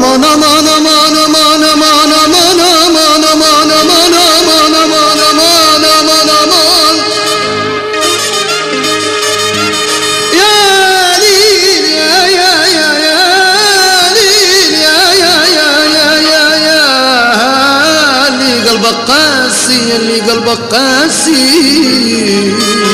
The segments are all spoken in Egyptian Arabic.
امان امان امان امان امان امان امان امان امان امان امان امان امان امان يا ليل يا يا يا يا ليل يا يا يا يا يا يا اللي قلبك قاسي اللي قلبك قاسي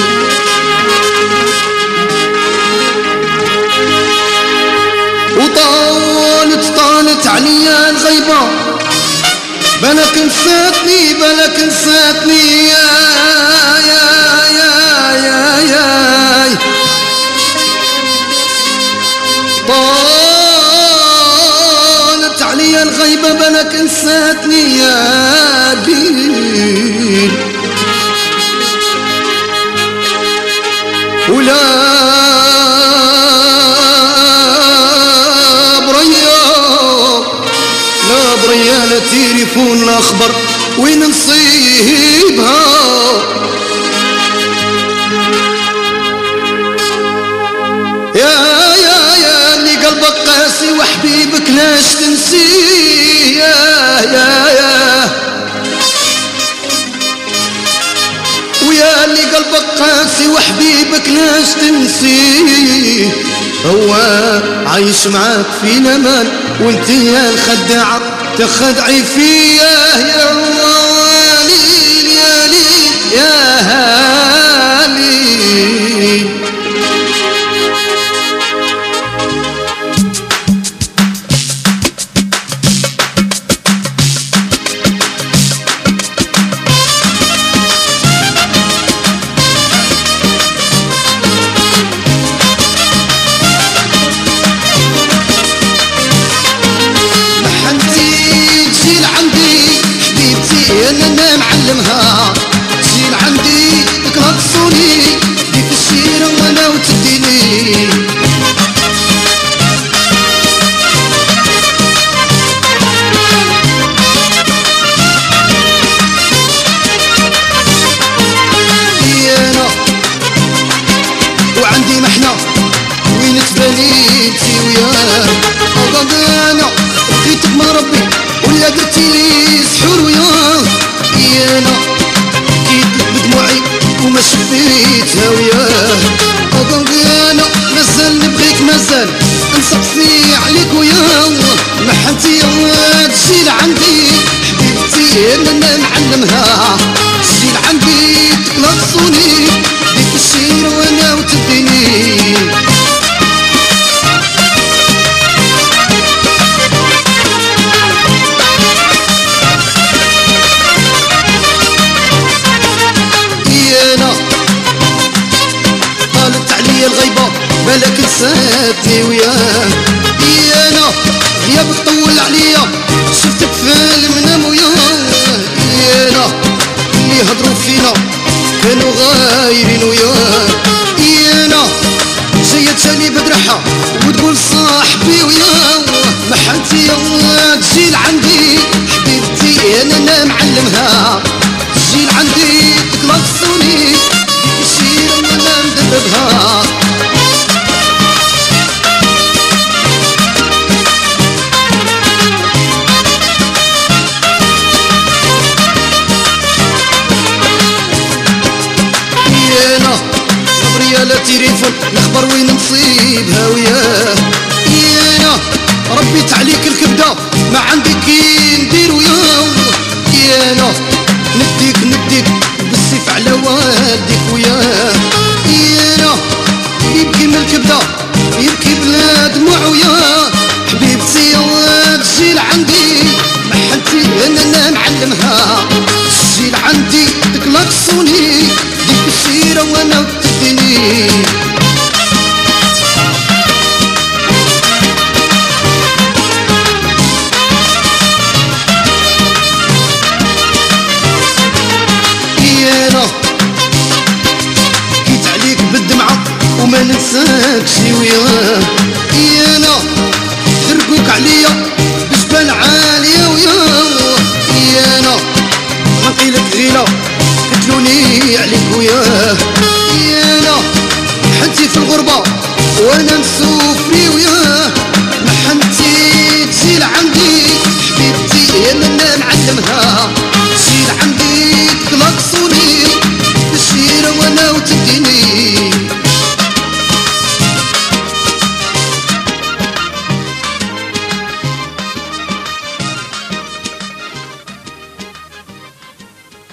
وطالت طالت عليا الغيبة بلك نساتني بلك نساتني يا يا يا يا يا طالت عليا الغيبة بلك نساتني يا ليل ولا بريا لا بريا لا تليفون لا خبر وين نصيبها يا يا يا اللي قلبك قاسي وحبيبك لاش تنسيه يا يا يا ويا اللي قلبك قاسي وحبيبك لاش تنسيه هو عايش معاك في الامان وانت يا الخداعة تخدعي فيه يا يا ليل يا ليل يا هالي محنتي تجي لعندي حبيبتي انا انا معلمها تجي لعندي تقصوني دي في الشيرة وانا وتديني انا وعندي محنة وين تبنيتي وياك أبغى أنا بقيتك ما ربي ولا درتي لي سحور وياك انا بكيت لك بدموعي وما شفيتها وياك أبغى أنا مازال نبغيك مازال نسقسي عليك وياك محنتي تجي لعندي حبيبتي انا معلمها تجي لعندي تقلصوني ديك الشير وانا وتديني انا طالت عليا الغيبة بالك نساتني وياه انا غيابك طول عليا شفتك في المنام وياه انا اللي هضروا فينا كانوا غايرين وياه انا جاية تاني بدرحة وتقول صاحبي وياه محنتي يا تجي لعندي حبيبتي انا انا معلمها تجي لعندي تقلصوني تشيل وانا مدببها انا صبري لا تليفون نخبر وين نصيبها وياه انا ربيت عليك الكبده ما عندي كي ندير وياه انا نديك نديك بالسيف على والديك وياه انا يبكي من الكبده يبكي بلا دموع وياه حبيبتي يا تجي لعندي محنتي انا انا معلمها تجي لعندي تكلكسوني ديك السيره وانا وتديني انا معلمها سير عندي